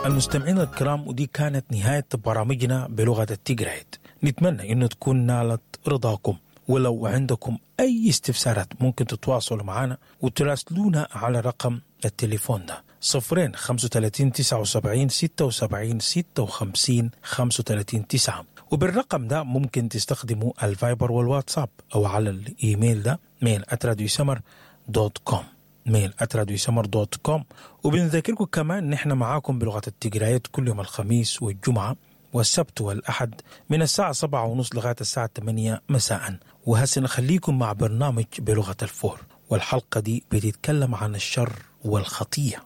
المستمعين الكرام ودي كانت نهاية برامجنا بلغة التجريد نتمنى أن تكون نالت رضاكم ولو عندكم أي استفسارات ممكن تتواصلوا معنا وتراسلونا على رقم التليفون ده صفرين خمسة وتلاتين تسعة وسبعين ستة وسبعين ستة وخمسين خمسة وتلاتين تسعة وبالرقم ده ممكن تستخدموا الفايبر والواتساب أو على الإيميل ده ميل أتراديو سمر دوت كوم ميل أتراديو سمر دوت كوم وبنذكركم كمان إن إحنا معاكم بلغة التجريات كل يوم الخميس والجمعة والسبت والأحد من الساعة سبعة ونص لغاية الساعة 8 مساء وهسه نخليكم مع برنامج بلغة الفور والحلقة دي بتتكلم عن الشر والخطية